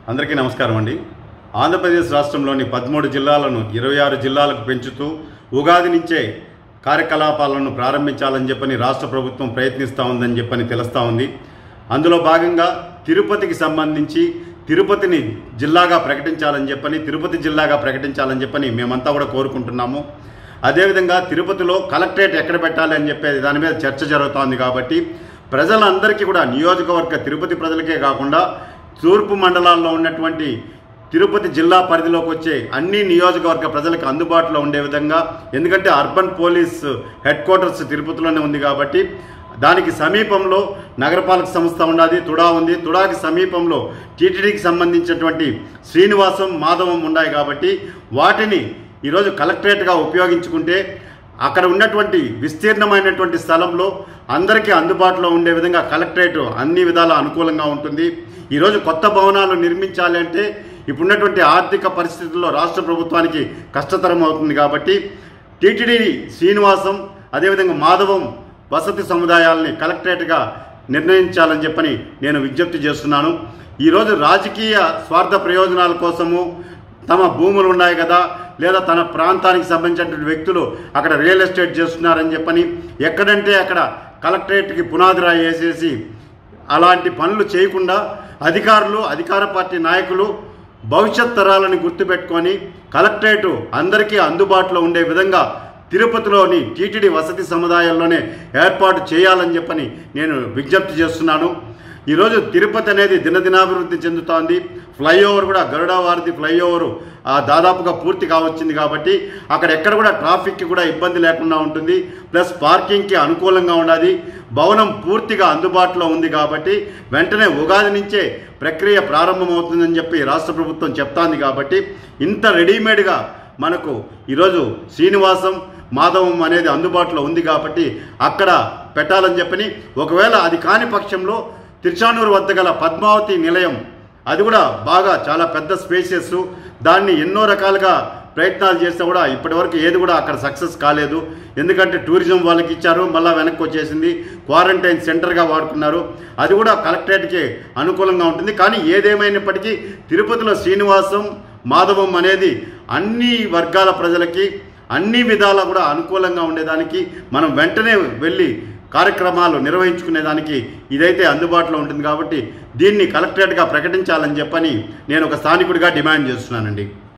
అందరికీ నమస్కారం అండి ఆంధ్రప్రదేశ్ రాష్ట్రంలోని పదమూడు జిల్లాలను ఇరవై ఆరు జిల్లాలకు పెంచుతూ ఉగాది నుంచే కార్యకలాపాలను ప్రారంభించాలని చెప్పని రాష్ట్ర ప్రభుత్వం ప్రయత్నిస్తూ ఉందని చెప్పని తెలుస్తూ ఉంది అందులో భాగంగా తిరుపతికి సంబంధించి తిరుపతిని జిల్లాగా ప్రకటించాలని చెప్పని తిరుపతి జిల్లాగా ప్రకటించాలని చెప్పని మేమంతా కూడా కోరుకుంటున్నాము అదేవిధంగా తిరుపతిలో కలెక్టరేట్ ఎక్కడ పెట్టాలి అని చెప్పేది దాని మీద చర్చ జరుగుతోంది కాబట్టి ప్రజలందరికీ కూడా నియోజకవర్గ తిరుపతి ప్రజలకే కాకుండా తూర్పు మండలాల్లో ఉన్నటువంటి తిరుపతి జిల్లా పరిధిలోకి వచ్చే అన్ని నియోజకవర్గ ప్రజలకు అందుబాటులో ఉండే విధంగా ఎందుకంటే అర్బన్ పోలీస్ హెడ్ క్వార్టర్స్ తిరుపతిలోనే ఉంది కాబట్టి దానికి సమీపంలో నగరపాలక సంస్థ ఉన్నది తుడా ఉంది తుడాకి సమీపంలో టీటీడీకి సంబంధించినటువంటి శ్రీనివాసం మాధవం ఉన్నాయి కాబట్టి వాటిని ఈరోజు కలెక్టరేట్గా ఉపయోగించుకుంటే అక్కడ ఉన్నటువంటి విస్తీర్ణమైనటువంటి స్థలంలో అందరికీ అందుబాటులో ఉండే విధంగా కలెక్టరేట్ అన్ని విధాల అనుకూలంగా ఉంటుంది ఈరోజు కొత్త భవనాలు నిర్మించాలి అంటే ఇప్పుడున్నటువంటి ఆర్థిక పరిస్థితుల్లో రాష్ట్ర ప్రభుత్వానికి కష్టతరం అవుతుంది కాబట్టి టీటీడీ శ్రీనివాసం అదేవిధంగా మాధవం వసతి సముదాయాల్ని కలెక్టరేట్గా నిర్ణయించాలని చెప్పని నేను విజ్ఞప్తి చేస్తున్నాను ఈరోజు రాజకీయ స్వార్థ ప్రయోజనాల కోసము తమ భూములు ఉన్నాయి కదా లేదా తన ప్రాంతానికి సంబంధించినటువంటి వ్యక్తులు అక్కడ రియల్ ఎస్టేట్ చేస్తున్నారని చెప్పని ఎక్కడంటే అక్కడ కలెక్టరేట్కి పునాది రాయి వేసేసి అలాంటి పనులు చేయకుండా అధికారులు అధికార పార్టీ నాయకులు భవిష్యత్ తరాలను గుర్తుపెట్టుకొని కలెక్టరేటు అందరికీ అందుబాటులో ఉండే విధంగా తిరుపతిలోని టీటీడీ వసతి సముదాయాల్లోనే ఏర్పాటు చేయాలని చెప్పని నేను విజ్ఞప్తి చేస్తున్నాను ఈరోజు తిరుపతి అనేది దినదినాభివృద్ధి చెందుతోంది ఫ్లైఓవర్ కూడా గరుడావారధి ఫ్లైఓవర్ ఆ, దాదాపుగా పూర్తి కావచ్చింది కాబట్టి అక్కడ ఎక్కడ కూడా ట్రాఫిక్కి కూడా ఇబ్బంది లేకుండా ఉంటుంది ప్లస్ పార్కింగ్కి అనుకూలంగా ఉన్నది భవనం పూర్తిగా అందుబాటులో ఉంది కాబట్టి వెంటనే ఉగాది నుంచే ప్రక్రియ ప్రారంభమవుతుందని చెప్పి రాష్ట్ర ప్రభుత్వం చెప్తాంది కాబట్టి ఇంత రెడీమేడ్గా మనకు ఈరోజు శ్రీనివాసం మాధవం అనేది అందుబాటులో ఉంది కాబట్టి అక్కడ పెట్టాలని చెప్పని ఒకవేళ అది కాని పక్షంలో తిరుచానూరు వద్ద గల పద్మావతి నిలయం అది కూడా బాగా చాలా పెద్ద స్పేసెస్ దాన్ని ఎన్నో రకాలుగా ప్రయత్నాలు చేస్తే కూడా ఇప్పటివరకు ఏది కూడా అక్కడ సక్సెస్ కాలేదు ఎందుకంటే టూరిజం వాళ్ళకి ఇచ్చారు మళ్ళీ వెనక్కి వచ్చేసింది క్వారంటైన్ సెంటర్గా వాడుకున్నారు అది కూడా కలెక్టరేట్కి అనుకూలంగా ఉంటుంది కానీ ఏదేమైనప్పటికీ తిరుపతిలో శ్రీనివాసం మాధవం అనేది అన్ని వర్గాల ప్రజలకి అన్ని విధాలా కూడా అనుకూలంగా ఉండేదానికి మనం వెంటనే వెళ్ళి కార్యక్రమాలు నిర్వహించుకునేదానికి ఇదైతే అందుబాటులో ఉంటుంది కాబట్టి దీన్ని కలెక్టరేట్గా ప్రకటించాలని చెప్పని నేను ఒక స్థానికుడిగా డిమాండ్ చేస్తున్నానండి